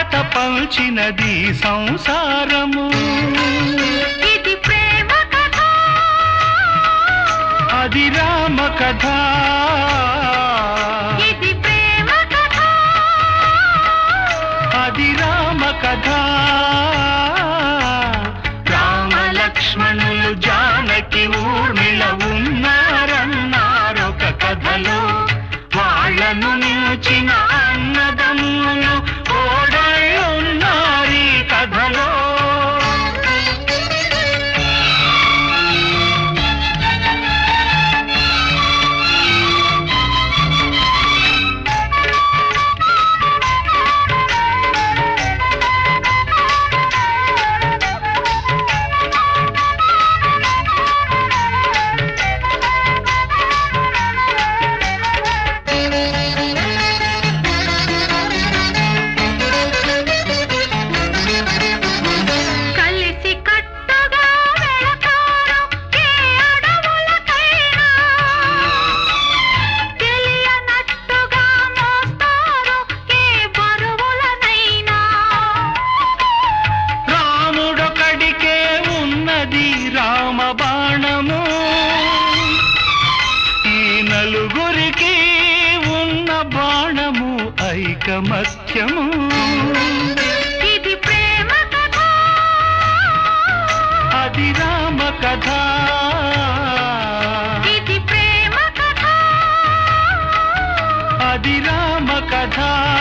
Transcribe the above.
పాట పంచినది సంసారము ఇది ప్రేమ కథ అది రామ కథ ఇది ప్రేమ కథ అది రామ కథ రామ లక్ష్మణులు జానకి ఊర్మిళ ఉన్నారన్నారొక కథలో వాళ్ళను నిలిచిన అన్నదమ్ములు ఓడళ్ళున్నారు ఈ కథలో కలిసి కట్టుగా వెళతారు ఏ అడవులకైనా తెలియనట్టుగా మోస్తారు ఏ బరువులనైనా రాముడొకడికే ఉన్నది రామ బాణము ఈ నలుగురికి ఉన్న బాణము ఐకమత్యము ఇది ప్రేమ కథ అది రామ కథ ఇది ప్రేమ కథ అది రామ కథ